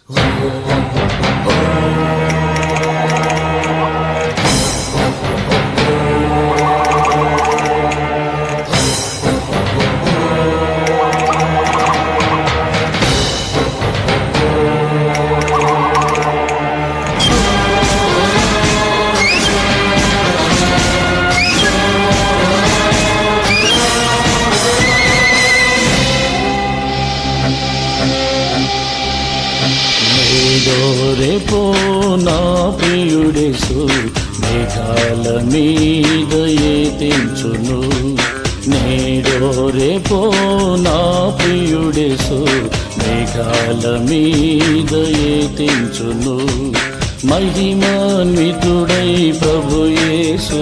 నేదో రేపో నా ప్రియుడేసు మేఘాల మీద ఏతించును నేడో రేపో నా ప్రియుడేసు మేఘాల మీద ఏతించును మహిమాన్వితుడై ప్రభు యేసు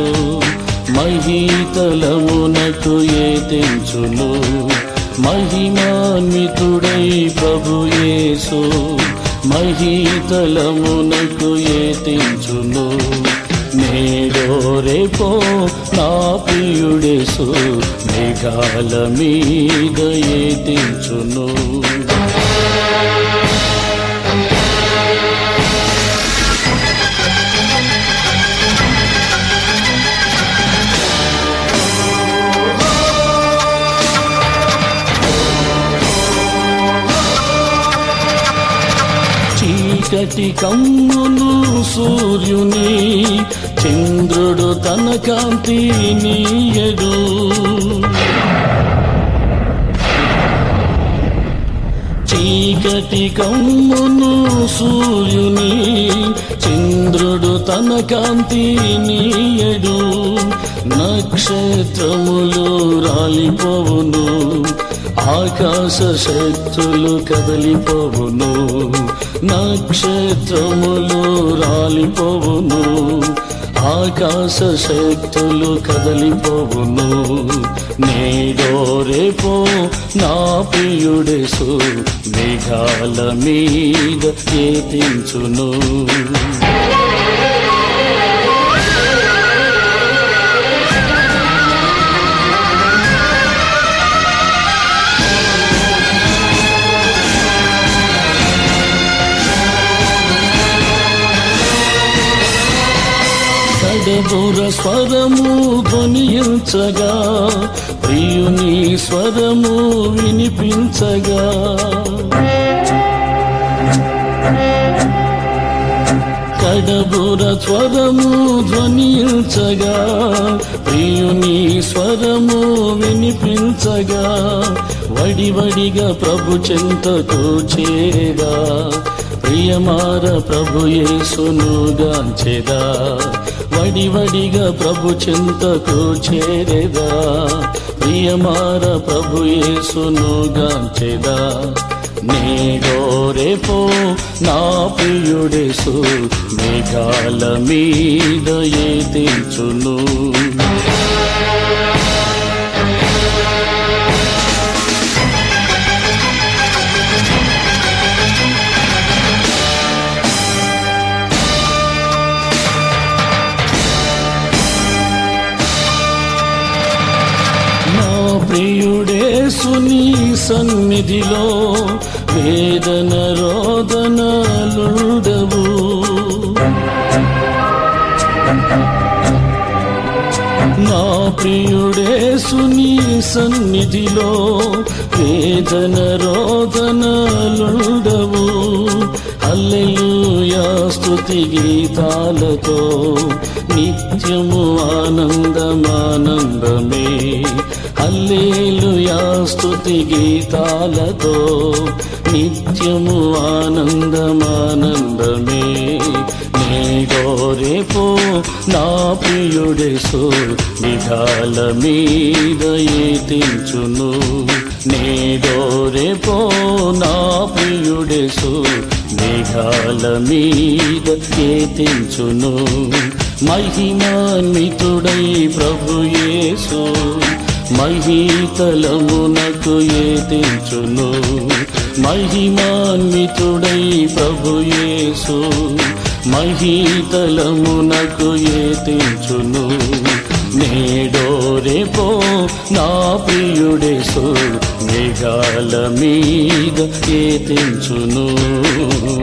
మహీతలమునకు ఏతించును మహిమాన్వితుడై ప్రభు యేసు మహీతలమునకు ఏతించును నేడో రేపో నా ప్రియుడేసు మేఘాల మీద ఏతించును చీకటి కమ్మును సూర్యుని చంద్రుడు తన కాంతి నీయడు చీకటి కమ్మును సూర్యుని చంద్రుడు తన కాంతి నీయడు నక్షత్రములు రాలిపోవును ఆకాశ శక్తులు కదలిపోవును నక్షత్రములు రాలిపోవును ఆకాశ శక్తులు కదలిపోవును నేడో రేపో నా ప్రియుడేసు మేఘాల మీద ఏతించును కడబుర స్వరము ధ్వనించగా ప్రియుని స్వరము వినిపించగా కడబుర స్వరము ధ్వనించగా ప్రియుని స్వరము వినిపించగా వడివడిగా ప్రభు చెంతకు చేరా ప్రియమార ప్రభు యేసును గాంచెదా వడివడిగా ప్రభు చింతకు చేరేదా ప్రియమార ప్రభు యేసును గాంచెదా నేడో రేపో నా ప్రియుడేసు మేఘాల మీద ఏతించును నా ప్రియుడేసుని సన్నిధిలో వేదన రోదనలుండవు నా ప్రియుడేసుని సన్నిధిలో వేదన రోదనలుండవు హల్లెలూయా స్తుతి గీతాలతో నిత్యము ఆనందమానందమే హల్లేలుయా స్తుతి గీతాలతో నిత్యము ఆనందమానందమే నేడో రేపో నా ప్రియుడేసు నిఘాల మీద ఏతించును నేడో రేపో నా ప్రియుడేసు మేఘాల మీద ఏతించును మహిమాన్వితుడై ప్రభు యేసు మహీతలమునకు ఏతించును మహిమాన్వితుడై ప్రభు యేసు మహీతలమునకు ఏతించును నేడో రేపో నా ప్రియుడేసు మేఘాల మీద ఏతించును